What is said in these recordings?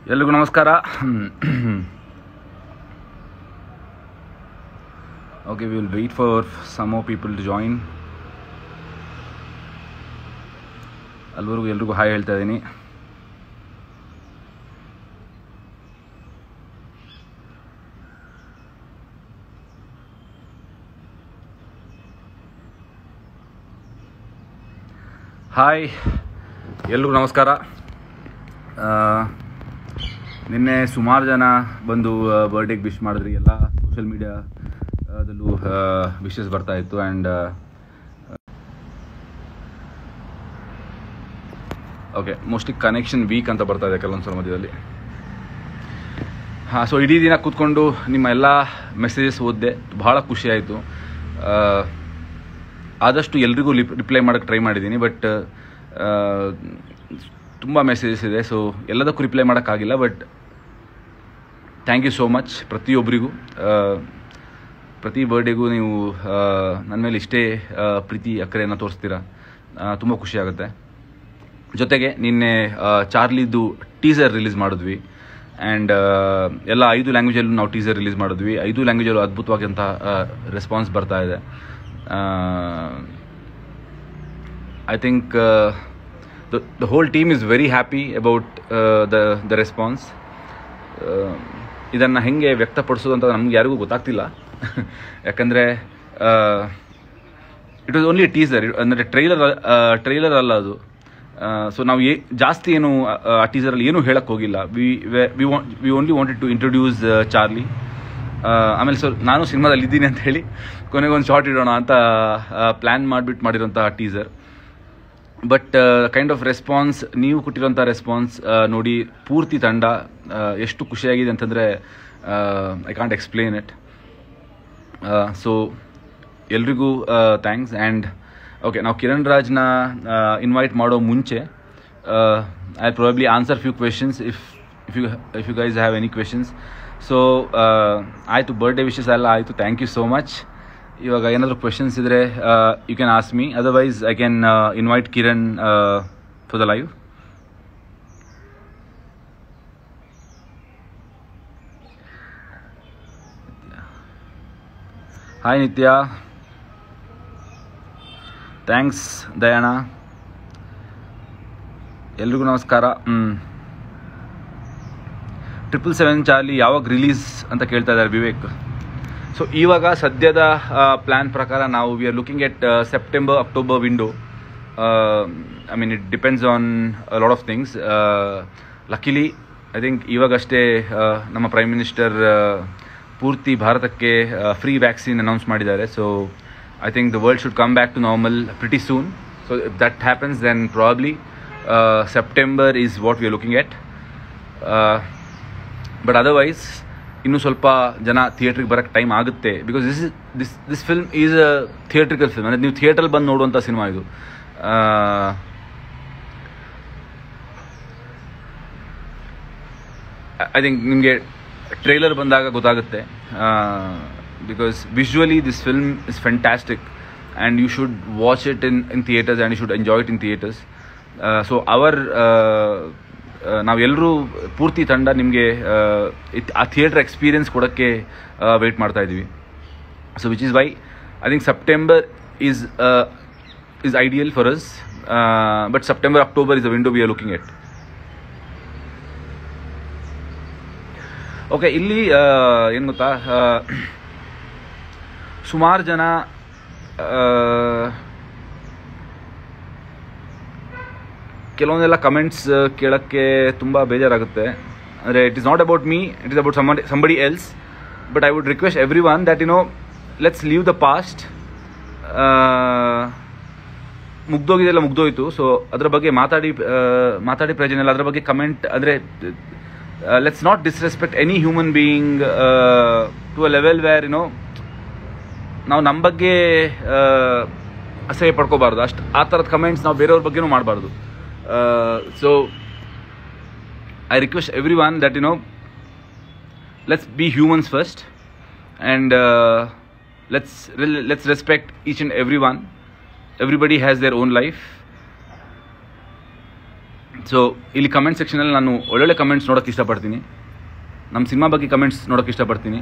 ಎಲ್ರಿಗೂ ನಮಸ್ಕಾರ okay will wait for some more people to join ಅಲ್ಲಿವರೆಗೂ ಎಲ್ರಿಗೂ ಹಾಯ್ ಹೇಳ್ತಾ ಇದ್ದೀನಿ ಹಾಯ್ ಎಲ್ರಿಗೂ ನಮಸ್ಕಾರ ಆ, ನಿನ್ನೆ ಸುಮಾರು ಜನ ಬಂದು ಬರ್ಡೇಗೆ ವಿಶ್ ಮಾಡಿದ್ರಿ ಎಲ್ಲ ಸೋಷಿಯಲ್ ಮೀಡಿಯಾದಲ್ಲೂ ವಿಶಸ್ ಬರ್ತಾ ಇತ್ತು and okay mostly connection weak ಅಂತ ಬರ್ತಾ ಇದೆ ಕೆಲವೊಂದು ಮಧ್ಯದಲ್ಲಿ ಹಾಂ ಸೊ ಇಡೀ ದಿನ ಕೂತ್ಕೊಂಡು ನಿಮ್ಮ ಎಲ್ಲ ಮೆಸೇಜಸ್ ಓದಿದೆ ಭಾಳ ಖುಷಿ ಆಯಿತು ಆದಷ್ಟು ಎಲ್ರಿಗೂ ಲಿಪ್ ರಿಪ್ಲೈ ಮಾಡೋಕ್ಕೆ ಟ್ರೈ ಮಾಡಿದ್ದೀನಿ ಬಟ್ ತುಂಬ ಮೆಸೇಜಸ್ ಇದೆ ಸೊ ಎಲ್ಲದಕ್ಕೂ ರಿಪ್ಲೈ ಮಾಡೋಕ್ಕಾಗಿಲ್ಲ but thank you so much ಪ್ರತಿಯೊಬ್ಬರಿಗೂ ಆ, ಪ್ರತಿ ಬರ್ಡೇಗೂ ನೀವು ಆ, ನನ್ನ ಮೇಲೆ ಇಷ್ಟೇ ಆ, ಪ್ರೀತಿ ಅಕ್ಕರೆಯನ್ನು ತೋರಿಸ್ತೀರಾ ತುಂಬ ಖುಷಿ ಆಗುತ್ತೆ ಜೊತೆಗೆ ನಿನ್ನೆ ಆ, ಚಾರ್ಲಿದು ಟೀಸರ್ ರಿಲೀಸ್ ಮಾಡಿದ್ವಿ ಆ್ಯಂಡ್ ಎಲ್ಲ ಐದು ಲ್ಯಾಂಗ್ವೇಜಲ್ಲೂ ನಾವು ಟೀಸರ್ ರಿಲೀಸ್ ಮಾಡಿದ್ವಿ ಐದು ಲ್ಯಾಂಗ್ವೇಜಲ್ಲೂ ಅದ್ಭುತವಾದಂಥ ರೆಸ್ಪಾನ್ಸ್ ಬರ್ತಾ ಇದೆ I think the whole team is very happy about the the response ಇದನ್ನು ಹೆಂಗೆ ವ್ಯಕ್ತಪಡಿಸೋದು ಅಂತ ನಮ್ಗೆ ಯಾರಿಗೂ ಗೊತ್ತಾಗ್ತಿಲ್ಲ ಯಾಕಂದರೆ ಇಟ್ ವಾಸ್ ಓನ್ಲಿ ಟೀಸರ್ ಅಂದರೆ ಟ್ರೈಲರ್ ಟ್ರೈಲರ್ ಅಲ್ಲ ಅದು ಸೊ ನಾವು ಏ ಜಾಸ್ತಿ ಏನು ಆ ಟೀಸರಲ್ಲಿ ಏನೂ ಹೇಳಕ್ಕೆ ಹೋಗಿಲ್ಲ we we we only wanted to introduce Charlie ಆಮೇಲೆ ಸೊ ನಾನು ಸಿನಿಮಾದಲ್ಲಿ ಇದ್ದೀನಿ ಅಂತ ಹೇಳಿ ಕೊನೆಗೊಂದು ಶಾರ್ಟ್ ಇಡೋಣ ಅಂತ ಪ್ಲ್ಯಾನ್ ಮಾಡಿಬಿಟ್ಟು ಮಾಡಿರೋಂಥ teaser but kind of response ನೀವು ಕೊಟ್ಟಿರೋಂಥ ರೆಸ್ಪಾನ್ಸ್ ನೋಡಿ ಪೂರ್ತಿ ತಂಡ ಆ, ಎಷ್ಟು ಖುಷಿಯಾಗಿದೆ ಅಂತಂದರೆ I can't explain it so ಎಲ್ರಿಗೂ ಥ್ಯಾಂಕ್ಸ್ ಆ್ಯಂಡ್ ಓಕೆ ನಾವು ಕಿರಣ್ ರಾಜ್ನ ಇನ್ವೈಟ್ ಮಾಡೋ ಮುಂಚೆ I probably answer few questions if if you if you guys have any questions so ಆಯಿತು ಬರ್ಡೇ ವಿಶಸ್ ಎಲ್ಲ ಆಯಿತು ಥ್ಯಾಂಕ್ ಯು ಸೋ ಮಚ್ ಇವಾಗ ಏನಾದರೂ ಕ್ವೆಶನ್ಸ್ ಇದ್ದರೆ you can ask me otherwise I can invite Kiran for the live hi Nitya thanks ದಯಾಣ ಎಲ್ರಿಗೂ ನಮಸ್ಕಾರ triple seven Charlie ಯಾವಾಗ ರಿಲೀಸ್ ಅಂತ ಕೇಳ್ತಾ ಇದ್ದಾರೆ ವಿವೇಕ್ ಸೊ ಇವಾಗ ಸದ್ಯದ ಪ್ಲ್ಯಾನ್ ಪ್ರಕಾರ ನಾವು we are looking at September October window I mean it depends on lot of things luckily I think ಇವಾಗಷ್ಟೇ ಆ, ನಮ್ಮ ಪ್ರೈಮ್ ಮಿನಿಸ್ಟರ್ ಪೂರ್ತಿ ಭಾರತಕ್ಕೆ ಫ್ರೀ ವ್ಯಾಕ್ಸಿನ್ ಅನೌನ್ಸ್ ಮಾಡಿದ್ದಾರೆ so I think the world should come back to normal pretty soon so if that happens then probably September is what we are looking at but otherwise ಇನ್ನೂ ಸ್ವಲ್ಪ ಜನ ಥಿಯೇಟ್ರಿಗೆ ಬರೋಕ್ಕೆ time ಆಗುತ್ತೆ because this is this this film is a theatrical film ಅಂದರೆ ನೀವು ಥಿಯೇಟ್ರಲ್ಲಿ ಬಂದು ನೋಡುವಂಥ ಸಿನಿಮಾ ಇದು ಐ ಥಿಂಕ್ ನಿಮಗೆ ಟ್ರೈಲರ್ ಬಂದಾಗ ಗೊತ್ತಾಗುತ್ತೆ because visually this film is fantastic and you should watch it in in theatres and you should enjoy it in theatres so our ನಾವೆಲ್ಲರೂ ಪೂರ್ತಿ ತಂಡ ನಿಮಗೆ ಆ ಥಿಯೇಟರ್ ಎಕ್ಸ್ಪೀರಿಯನ್ಸ್ ಕೊಡೋಕ್ಕೆ ವೆಯ್ಟ್ ಮಾಡ್ತಾ ಇದ್ದೀವಿ so which is why I think September is is ideal for us but September October is a window we are looking at okay ಇಲ್ಲಿ ಏನು ಗೊತ್ತಾ ಸುಮಾರು ಜನ ಆ, ಕೆಲವೊಂದೆಲ್ಲ ಕಮೆಂಟ್ಸ್ ಕೇಳೋಕ್ಕೆ ತುಂಬ ಬೇಜಾರಾಗುತ್ತೆ ಅಂದರೆ it is not about me it is about somebody somebody else but I would request everyone that you know let's leave the past ಮುಗ್ದೋಗಿದೆಲ್ಲ ಮುಗ್ದೋಯ್ತು ಸೊ ಅದ್ರ ಬಗ್ಗೆ ಮಾತಾಡಿ ಆ, ಮಾತಾಡಿ ಪ್ರಯೋಜನ ಇಲ್ಲ ಅದ್ರ ಬಗ್ಗೆ ಕಮೆಂಟ್ ಅಂದರೆ let's not disrespect any human being to a level where no ನಾವು ನಮ್ಮ ಬಗ್ಗೆ ಆ, ಅಸಹ್ಯ ಪಡ್ಕೋಬಾರ್ದು ಅಷ್ಟು ಆ ಥರದ ಕಮೆಂಟ್ಸ್ ನಾವು ಬೇರೆಯವ್ರ ಬಗ್ಗೆನೂ ಮಾಡಬಾರ್ದು so I request everyone that you know let's be humans first and let's let's respect each and every one everybody has their own life so ಇಲ್ಲಿ ಕಮೆಂಟ್ ಸೆಕ್ಷನಲ್ಲಿ ನಾನು ಒಳ್ಳೊಳ್ಳೆ ಕಮೆಂಟ್ಸ್ ನೋಡೋಕ್ಕೆ ಇಷ್ಟಪಡ್ತೀನಿ ನಮ್ಮ ಸಿನಿಮಾ ಬಗ್ಗೆ ಕಮೆಂಟ್ಸ್ ನೋಡೋಕ್ಕೆ ಇಷ್ಟಪಡ್ತೀನಿ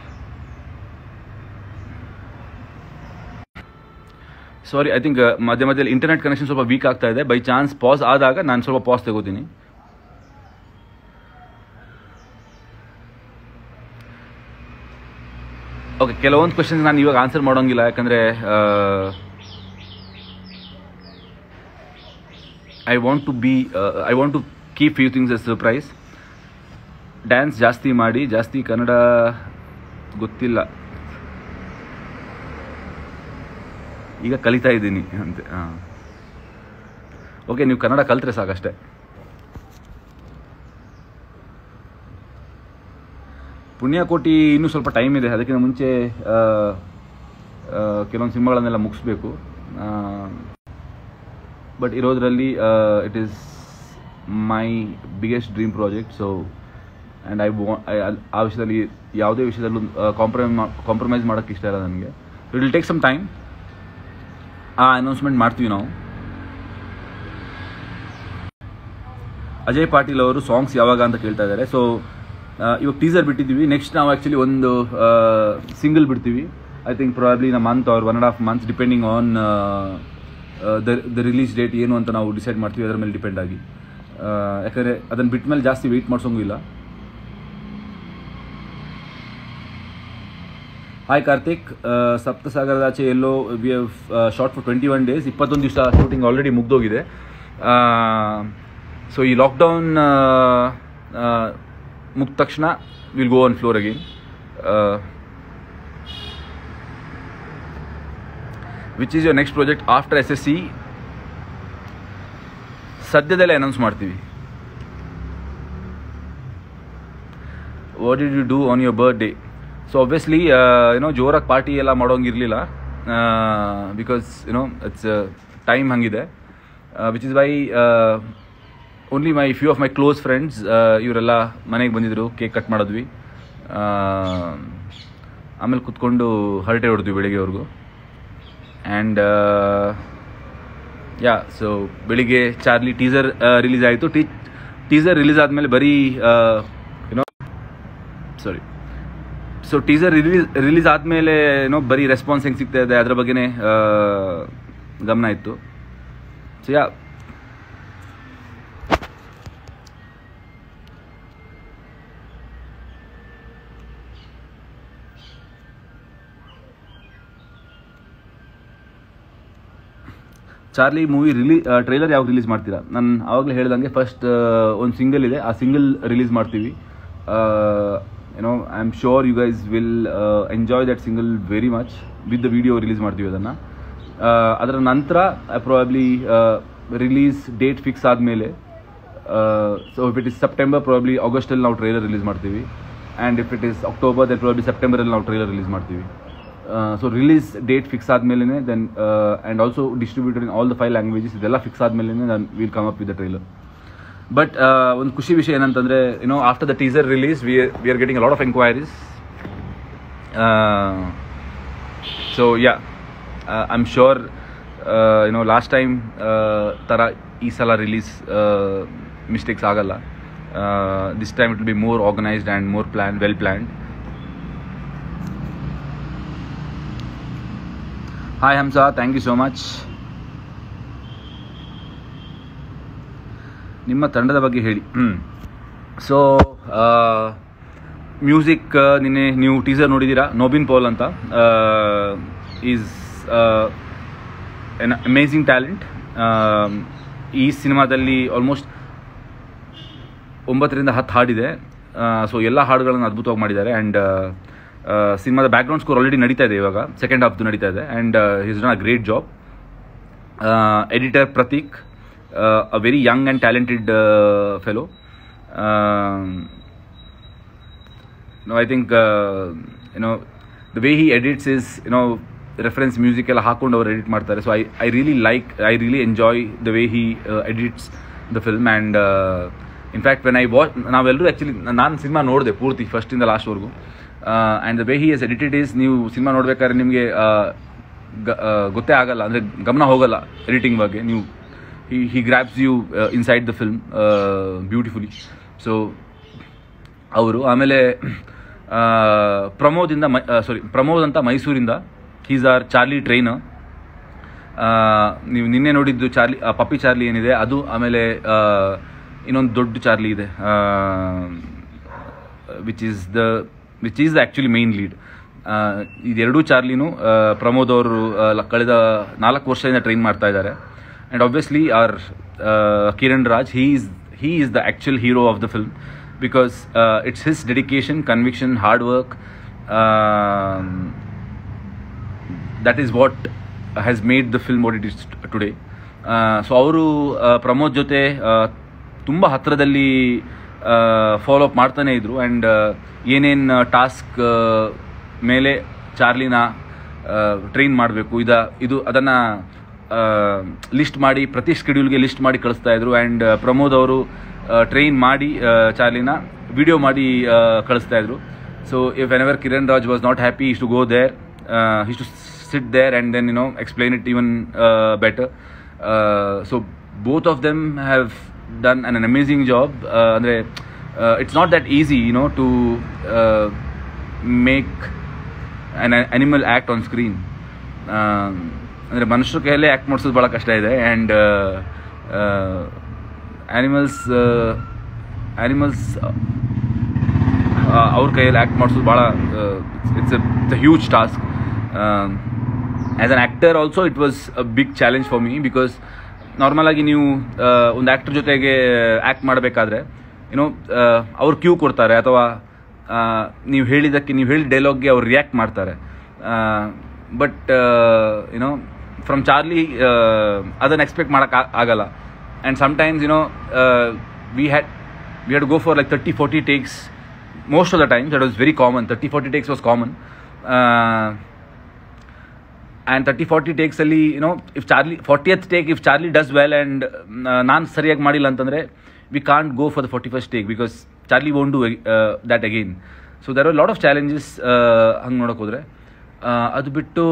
ಸಾರಿ ಐ ಥಿಂಕ್ ಮಧ್ಯ ಮಧ್ಯದಲ್ಲಿ ಇಂಟರ್ನೆಟ್ ಕನೆಕ್ಷನ್ ಸ್ವಲ್ಪ ವೀಕ್ ಆಗ್ತಾ ಇದೆ ಬೈ ಚಾನ್ಸ್ ಪಾಸ್ ಆದಾಗ ನಾನು ಸ್ವಲ್ಪ ಪಾಸ್ ತಗೋತೀನಿ ಓಕೆ ಕೆಲವೊಂದು ಕ್ವೆಶನ್ಸ್ ನಾನು ಇವಾಗ ಆನ್ಸರ್ ಮಾಡೋಂಗಿಲ್ಲ ಯಾಕಂದರೆ I want to be I want to keep few things as surprise dance ಜಾಸ್ತಿ ಮಾಡಿ ಜಾಸ್ತಿ ಕನ್ನಡ ಗೊತ್ತಿಲ್ಲ ಈಗ ಕಲಿತಾ ಇದ್ದೀನಿ ಅಂತ ಹಾಂ ಓಕೆ ನೀವು ಕನ್ನಡ ಕಲ್ತ್ರೆ ಸಾಕಷ್ಟೇ ಪುಣ್ಯಕೋಟಿ ಇನ್ನೂ ಸ್ವಲ್ಪ ಟೈಮ್ ಇದೆ ಅದಕ್ಕಿಂತ ಮುಂಚೆ ಆ, ಆ, ಕೆಲವೊಂದು ಸಿನಿಮಾಗಳನ್ನೆಲ್ಲ ಮುಗಿಸ್ಬೇಕು ಬಟ್ ಇರೋದ್ರಲ್ಲಿ it is my biggest dream project so and I want ಆ ವಿಷಯದಲ್ಲಿ ಯಾವುದೇ ವಿಷಯದಲ್ಲೂ ಕಾಂಪ್ರಮೈಸ್ ಕಾಂಪ್ರಮೈಸ್ ಮಾಡೋಕ್ಕೆ ಇಷ್ಟ ಇಲ್ಲ ನನಗೆ it will take some time ಆ ಅನೌನ್ಸ್ಮೆಂಟ್ ಮಾಡ್ತೀವಿ ನಾವು ಅಜಯ್ ಪಾಟೀಲ್ ಅವರು ಸಾಂಗ್ಸ್ ಯಾವಾಗ ಅಂತ ಕೇಳ್ತಾ ಇದ್ದಾರೆ ಸೊ ಇವಾಗ ಟೀಸರ್ ಬಿಟ್ಟಿದ್ದೀವಿ ನೆಕ್ಸ್ಟ್ ನಾವು ಆ್ಯಕ್ಚುಲಿ ಒಂದು ಸಿಂಗಲ್ ಬಿಡ್ತೀವಿ I think probably in month or one and half months depending on the the release date ಏನು ಅಂತ ನಾವು ಡಿಸೈಡ್ ಮಾಡ್ತೀವಿ ಅದರ ಮೇಲೆ ಡಿಪೆಂಡ್ ಆಗಿ ಆ, ಯಾಕಂದರೆ ಅದನ್ನು ಬಿಟ್ಟ ಮೇಲೆ ಜಾಸ್ತಿ ವೆಯ್ಟ್ ಮಾಡಿಸೋಂಗಿಲ್ಲ hi Karthik Saptasagaradache Ello we have shot for twenty one days ಇಪ್ಪತ್ತೊಂದು ದಿವಸ ಶೂಟಿಂಗ್ ಆಲ್ರೆಡಿ ಮುಗ್ದೋಗಿದೆ ಸೊ ಈ ಲಾಕ್ಡೌನ್ ಮುಗಿದ ತಕ್ಷಣ will go on floor again which is your next project after S S C ಸದ್ಯದಲ್ಲೇ ಅನೌನ್ಸ್ ಮಾಡ್ತೀವಿ what did you do on your birthday so obviously ಏನೋ ಜೋರಾಗಿ ಪಾರ್ಟಿ ಎಲ್ಲ ಮಾಡೋಂಗಿರಲಿಲ್ಲ ಬಿಕಾಸ್ ಯುನೋ ಇಟ್ಸ್ ಟೈಮ್ ಹಂಗಿದೆ which is why only my few of my close friends ಇವರೆಲ್ಲ ಮನೆಗೆ ಬಂದಿದ್ದರು ಕೇಕ್ ಕಟ್ ಮಾಡಿದ್ವಿ ಆ, ಆಮೇಲೆ ಕುತ್ಕೊಂಡು ಹರಟೆ ಹೊಡೆದ್ವಿ ಬೆಳಿಗ್ಗೆವರೆಗೂ ಆ್ಯಂಡ್ ಯಾ ಸೊ ಬೆಳಿಗ್ಗೆ ಚಾರ್ಲಿ ಟೀಸರ್ ರಿಲೀಸ್ ಆಯಿತು ಟೀ ಟೀಸರ್ ರಿಲೀಸ್ ಆದಮೇಲೆ ಬರೀ ಏನೋ sorry so teaser release release ಆದಮೇಲೆ ಏನೋ ಬರೀ ರೆಸ್ಪಾನ್ಸ್ ಹೆಂಗೆ ಸಿಗ್ತಾ ಇದೆ ಅದ್ರ ಬಗ್ಗೆನೇ ಆ, ಗಮನ ಇತ್ತು ಸೊ ಯಾ ಚಾರ್ಲಿ ಮೂವಿ ರಿಲೀ ಟ್ರೈಲರ್ ಯಾವಾಗ ರಿಲೀಸ್ ಮಾಡ್ತೀರಾ ನಾನು ಆವಾಗಲೇ ಹೇಳ್ದಂಗೆ ಫಸ್ಟ್ ಒಂದು ಸಿಂಗಲ್ ಇದೆ ಆ ಸಿಂಗಲ್ ರಿಲೀಸ್ ಮಾಡ್ತೀವಿ ಏನೋ I am sure you guys will enjoy that single very much with the video release ಮಾಡ್ತೀವಿ ಅದನ್ನು ಅದರ ನಂತರ ಪ್ರಾಬ್ಲಿ ರಿಲೀಸ್ ಡೇಟ್ ಫಿಕ್ಸ್ ಆದಮೇಲೆ so if it is September probably ಆಗಸ್ಟಲ್ಲಿ ನಾವು ಟ್ರೈಲರ್ ರಿಲೀಸ್ ಮಾಡ್ತೀವಿ and if it is October then probably ಸೆಪ್ಟೆಂಬರಲ್ಲಿ ನಾವು ಟ್ರೈಲರ್ ರಿಲೀಸ್ ಮಾಡ್ತೀವಿ ಸೊ ರಿಲೀಸ್ ಡೇಟ್ ಫಿಕ್ಸ್ ಆದಮೇಲೆ then and also distributor in all the five languages ಇದೆಲ್ಲ fix ಆದಮೇಲೆ ನಾನು will come up with the trailer but ಒಂದು ಖುಷಿ ವಿಷಯ ಏನಂತಂದರೆ you know after the teaser release we we are getting lot of enquiries so yeah I am sure you know last time ಥರ ಈ ಸಲ ರಿಲೀಸ್ ಮಿಸ್ಟೇಕ್ಸ್ ಆಗಲ್ಲ this time it will be more organised and more plan well planned hi Hamsa thank you so much ನಿಮ್ಮ ತಂಡದ ಬಗ್ಗೆ ಹೇಳಿ ಹ್ಞೂ so music ನಿನ್ನೆ ನೀವು ಟೀಸರ್ ನೋಡಿದ್ದೀರಾ ನೋಬಿನ್ ಪೌಲ್ ಅಂತ ಈಸ್ ಎನ್ ಅಮೇಝಿಂಗ್ ಟ್ಯಾಲೆಂಟ್ ಈ ಸಿನಿಮಾದಲ್ಲಿ ಆಲ್ಮೋಸ್ಟ್ ಒಂಬತ್ತರಿಂದ ಹತ್ತು ಹಾಡಿದೆ ಸೊ ಎಲ್ಲ ಹಾಡುಗಳನ್ನು ಅದ್ಭುತವಾಗಿ ಮಾಡಿದ್ದಾರೆ ಆ್ಯಂಡ್ ಸಿನಿಮಾದ ಬ್ಯಾಕ್ಗ್ರೌಂಡ್ ಸ್ಕೋರ್ ಆಲ್ರೆಡಿ ನಡೀತಾ ಇದೆ ಇವಾಗ ಸೆಕೆಂಡ್ ಹಾಫ್ದು ನಡೀತಾ ಇದೆ and his done a great job editor Prateek a very young and talented fellow no I think you know the way he edits is you know reference music ಎಲ್ಲ ಹಾಕೊಂಡು ಅವ್ರು ಎಡಿಟ್ ಮಾಡ್ತಾರೆ so I I really like I really enjoy the way he edits the film and in fact when I watch ನಾವೆಲ್ಲರೂ actually ನಾನು cinema ನೋಡಿದೆ ಪೂರ್ತಿ ಫಸ್ಟಿಂದ ಲಾಸ್ಟ್ವರೆಗೂ and the way he is edited is ನೀವು ಸಿನಿಮಾ ನೋಡ್ಬೇಕಾದ್ರೆ ನಿಮಗೆ ಗೊತ್ತೇ ಆಗಲ್ಲ ಅಂದರೆ ಗಮನ ಹೋಗಲ್ಲ ಎಡಿಟಿಂಗ್ ಬಗ್ಗೆ ನೀವು he, he grabs you uh, inside the film uh, beautifully so ಅವರು ಆಮೇಲೆ ಆ, ಪ್ರಮೋದಿಂದ ಮೈ ಸಾರಿ ಪ್ರಮೋದ್ ಅಂತ ಮೈಸೂರಿಂದ ಹೀಸ್ ಆರ್ ಚಾರ್ಲಿ ಟ್ರೈನರ್ ನೀವು ನಿನ್ನೆ ನೋಡಿದ್ದು ಚಾರ್ಲಿ ಆ, ಪಪ್ಪಿ ಚಾರ್ಲಿ ಏನಿದೆ ಅದು ಆಮೇಲೆ ಆ, ಇನ್ನೊಂದು ದೊಡ್ಡ ಚಾರ್ಲಿ ಇದೆ which is the which is the actually main lead ಇದೆರಡೂ ಚಾರ್ಲಿನೂ ಆ, ಪ್ರಮೋದ್ ಅವರು ಆ, ಲ- ಕಳೆದ ನಾಲ್ಕು ವರ್ಷದಿಂದ ಟ್ರೈನ್ ಮಾಡ್ತಾ ಇದ್ದಾರೆ and obviously our Kiran Raj he is he is the actual hero of the film because it's his dedication conviction hard work that is what has made the film what it is t- today so ಅವರು ಪ್ರಮೋದ್ ಜೊತೆ ತುಂಬ ಹತ್ತಿರದಲ್ಲಿ follow up ಮಾಡ್ತಾನೆ ಇದ್ರು and ಏನೇನು task ಮೇಲೆ ಚಾರ್ಲಿನ train ಮಾಡಬೇಕು ಇದ ಇದು ಅದನ್ನು ಲಿಸ್ಟ್ ಮಾಡಿ ಪ್ರತಿ ಸ್ಕೆಡ್ಯೂಲ್ಗೆ ಲಿಸ್ಟ್ ಮಾಡಿ ಕಳಿಸ್ತಾ ಇದ್ರು ಆ್ಯಂಡ್ ಪ್ರಮೋದ್ ಅವರು ಟ್ರೈನ್ ಮಾಡಿ ಆ, ಚಾರ್ಲಿನ ವಿಡಿಯೋ ಮಾಡಿ ಆ, ಕಳಿಸ್ತಾ ಇದ್ರು so if whenever Kiran Raj was not happy is to go there is to sit there and then you know explain it even uh, better. Uh, so both of them have done an, an amazing job. Uh, andre, uh, it's not that easy, you know, to uh, make an, an animal act on screen. Um, ಅಂದರೆ ಮನುಷ್ಯರ ಕೈಯಲ್ಲೇ act ಮಾಡಿಸೋದು ಭಾಳ ಕಷ್ಟ ಇದೆ and animals animals ಅವ್ರ ಕೈಯಲ್ಲಿ act ಮಾಡಿಸೋದು ಭಾಳ it's it's a huge task as an actor also it was a big challenge for me because normal ಆಗಿ ನೀವು ಒಂದು ಆ್ಯಕ್ಟರ್ ಜೊತೆಗೆ ಆ್ಯಕ್ಟ್ ಮಾಡಬೇಕಾದ್ರೆ ಏನೋ ಅವ್ರು ಕ್ಯೂ ಕೊಡ್ತಾರೆ ಅಥವಾ ನೀವು ಹೇಳಿದ್ದಕ್ಕೆ ನೀವು ಹೇಳಿದ ಡೈಲಾಗ್ಗೆ ಅವ್ರು ರಿಯಾಕ್ಟ್ ಮಾಡ್ತಾರೆ ಬಟ್ ಯುನೋ ಫ್ರಮ್ ಚಾರ್ಲಿ ಅದನ್ನು ಎಕ್ಸ್ಪೆಕ್ಟ್ ಮಾಡೋಕ್ಕೆ ಆಗಲ್ಲ and sometimes you know we had we had to go for like 30 40 takes most of the time that was very common 30 40 takes was common uh, and 30 40 takes ಅಲ್ಲಿ you know if charlie 40th take if charlie does well and ನಾನು ಸರಿಯಾಗಿ ಮಾಡಿಲ್ಲ ಅಂತಂದರೆ we can't go for the forty first take because Charlie won't do that again so there are lot of challenges ಹಂಗೆ ನೋಡೋಕೆ ಹೋದರೆ ಅದು ಬಿಟ್ಟು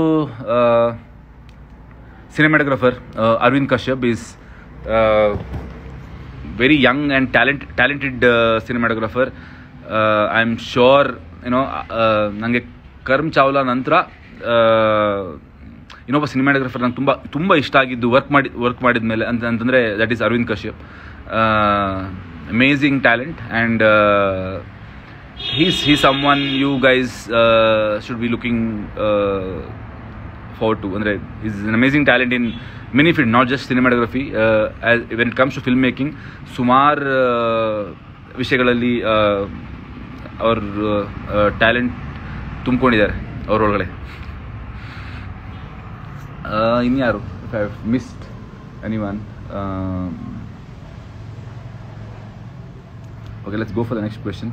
cinematographer uh, Arvind Kashyap is uh, very young and talent talented uh, cinematographer. Uh, I'm sure you know uh, ನನಗೆ ಕರ್ಮ್ ಚಾವ್ಲಾ ನಂತರ ಇನ್ನೊಬ್ಬ cinematographer ನಂಗೆ ತುಂಬ ತುಂಬ ಇಷ್ಟ ಆಗಿದ್ದು ವರ್ಕ್ ಮಾಡಿ ವರ್ಕ್ ಮಾಡಿದ ಮೇಲೆ ಅಂತ ಅಂತಂದರೆ that is Aravind Kashyap amazing talent and he's he's someone you guys uh, should be looking uh, forward to. Andre, he's an amazing talent in many fields, not just cinematography. Uh, as, when it comes to filmmaking, ಸುಮಾರು ವಿಷಯಗಳಲ್ಲಿ ಅವ್ರ talent ತುಂಬಿಕೊಂಡಿದ್ದಾರೆ ಅವರೊಳಗಡೆ ಇನ್ಯಾರು if I missed any one okay let's go for the next question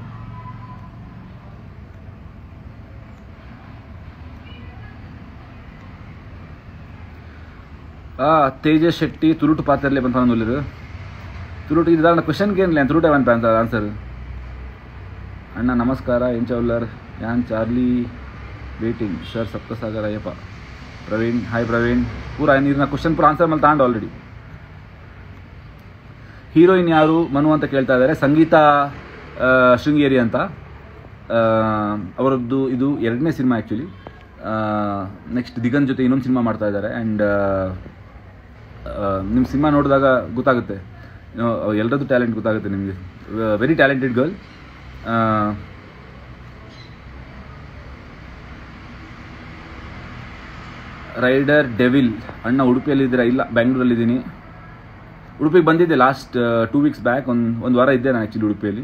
ಆ ತೇಜಸ್ ಶೆಟ್ಟಿ ತುರುಟು ಪಾತ್ರಲ್ಲೇ ಬಂತ ಒಲ್ಲಿರು ತುರುಟು ಇದಾದ ಕ್ವಶನ್ಗೆ ಏನಿಲ್ಲ ತುರುಟೆ ಅಂತ ಅಂತ ಆನ್ಸರ್ ಅಣ್ಣ ನಮಸ್ಕಾರ ಎಂಚ ಉಲ್ಲರ್ ಯಾನ್ Charlie waiting sir Saptasagara Ayyappa Praveen hi Praveen ಪೂರ ನೀರಿನ ಕ್ವಶನ್ ಪೂರ ಆನ್ಸರ್ ಮೇಲೆ ತಾಂಡು ಆಲ್ರೆಡಿ ಹೀರೋಯಿನ್ ಯಾರು ಮನು ಅಂತ ಕೇಳ್ತಾ ಇದ್ದಾರೆ ಸಂಗೀತ ಆ, ಶೃಂಗೇರಿ ಅಂತ ಆ, ಅವರದ್ದು ಇದು ಎರಡನೇ ಸಿನಿಮಾ ಆ್ಯಕ್ಚುಲಿ ನೆಕ್ಸ್ಟ್ ದಿಗಂತ್ ಜೊತೆ ಇನ್ನೊಂದು ಸಿನಿಮಾ ಮಾಡ್ತಾ ಇದ್ದಾರೆ ಆ್ಯಂಡ್ ನಿಮ್ಮ ಸಿನಿಮಾ ನೋಡಿದಾಗ ಗೊತ್ತಾಗುತ್ತೆ ಎಲ್ಲರದ್ದು ಟ್ಯಾಲೆಂಟ್ ಗೊತ್ತಾಗುತ್ತೆ ನಿಮಗೆ very talented girl rider devil ಅಣ್ಣ ಉಡುಪಿಯಲ್ಲಿದ್ದೀರಾ ಇಲ್ಲ ಬ್ಯಾಂಗ್ಳೂರಲ್ಲಿದ್ದೀನಿ ಉಡುಪಿಗೆ ಬಂದಿದ್ದೆ ಲಾಸ್ಟ್ ಟೂ ವೀಕ್ಸ್ ಬ್ಯಾಕ್ ಒಂದು ಒಂದು ವಾರ ಇದ್ದೆ ನಾನು ಆ್ಯಕ್ಚುಲಿ ಉಡುಪಿಯಲ್ಲಿ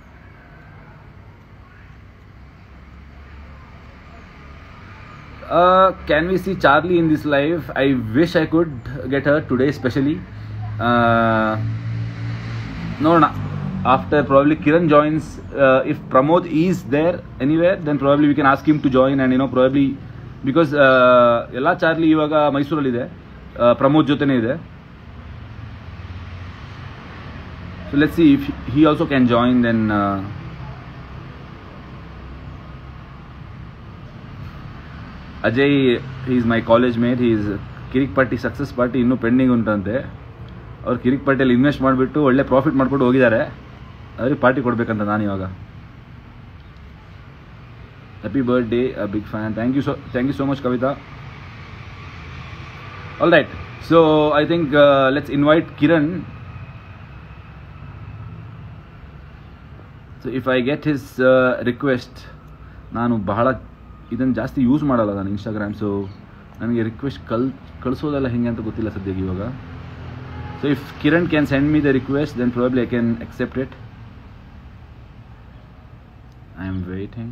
Uh, can we see Charlie in this live? I wish I could get her today, especially. Uh, ನೋಡೋಣ after probably Kiran joins if Pramod is there anywhere then probably we can ask him to join and you know probably because ಎಲ್ಲ Charlie ಇವಾಗ ಮೈಸೂರಲ್ಲಿದೆ uh, Pramod ಜೊತೆನೇ ಇದೆ so let see if he also can join then Ajay is my college mate is Kirik party success party ಇನ್ನೂ pending ಉಂಟಂತೆ ಅವ್ರು ಕಿರಿಕ್ ಪಾರ್ಟಿಯಲ್ಲಿ invest ಮಾಡಿಬಿಟ್ಟು ಒಳ್ಳೆ ಪ್ರಾಫಿಟ್ ಮಾಡ್ಕೊಂಡು ಹೋಗಿದ್ದಾರೆ ಅವ್ರಿಗೆ ಪಾರ್ಟಿ ಕೊಡಬೇಕಂತ ನಾನು ಇವಾಗ happy birthday big fan thank you so thank you so much Kavitha all right so I think let's invite Kiran so if I get his request ನಾನು ಬಹಳ ಇದನ್ನು ಜಾಸ್ತಿ ಯೂಸ್ ಮಾಡಲ್ಲ ನಾನು ಇನ್ಸ್ಟಾಗ್ರಾಮ್ ಸೊ ನನಗೆ ರಿಕ್ವೆಸ್ಟ್ ಕಲ್ ಕಳಿಸೋದೆಲ್ಲ ಹೆಂಗೆ ಅಂತ ಗೊತ್ತಿಲ್ಲ ಸದ್ಯಕ್ಕೆ ಇವಾಗ so if Kiran can send me the request then probably I can accept it I am waiting.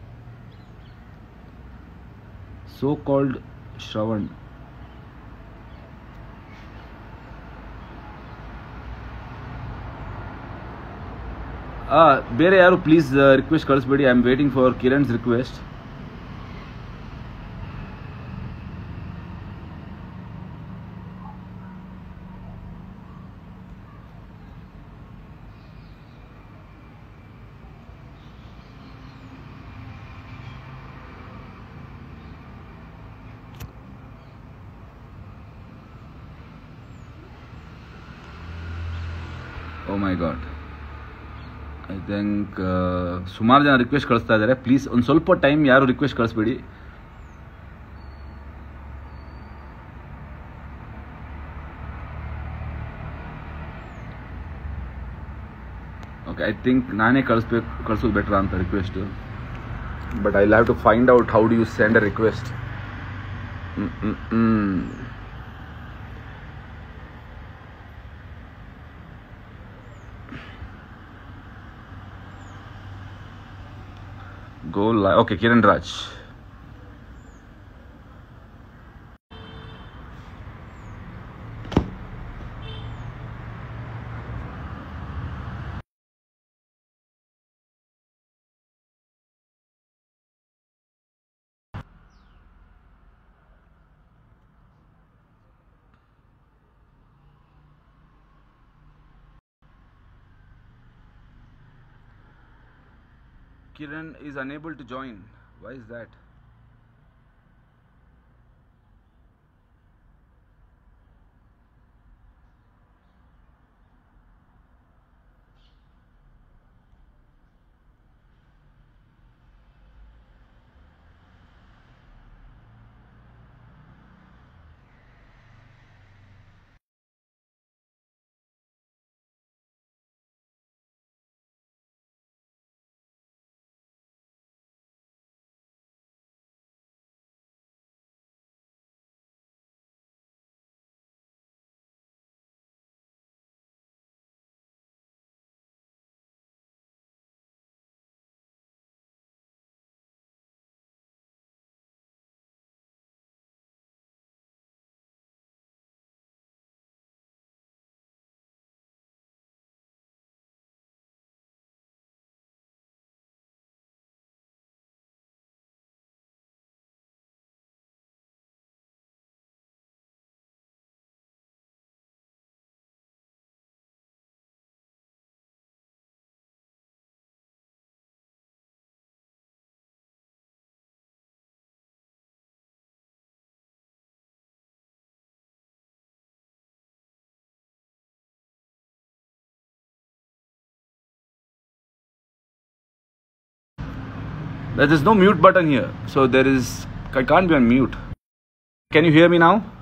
So called Shravan. ಬೇರೆ ಯಾರು ಪ್ಲೀಸ್ ರಿಕ್ವೆಸ್ಟ್ ಕಳಿಸ್ಬೇಡಿ I am waiting for Kiran's request oh my god I think ಸುಮಾರು ಜನ request ಕಳಿಸ್ತಾ ಇದ್ದಾರೆ please ಒಂದು ಸ್ವಲ್ಪ time ಯಾರು ರಿಕ್ವೆಸ್ಟ್ ಕಳಿಸ್ಬೇಡಿ ಓಕೆ ಐ ಥಿಂಕ್ ನಾನೇ ಕಳಿಸ್ಬೇಕು ಕಳಿಸೋದು ಬೆಟ್ರಾ ಅಂತ request but I have to find out how do you send a request Go live. Okay, Kiran Raj. Kiran is unable to join. Why is that? There is no mute button here, so there is. I can't be on mute. Can you hear me now?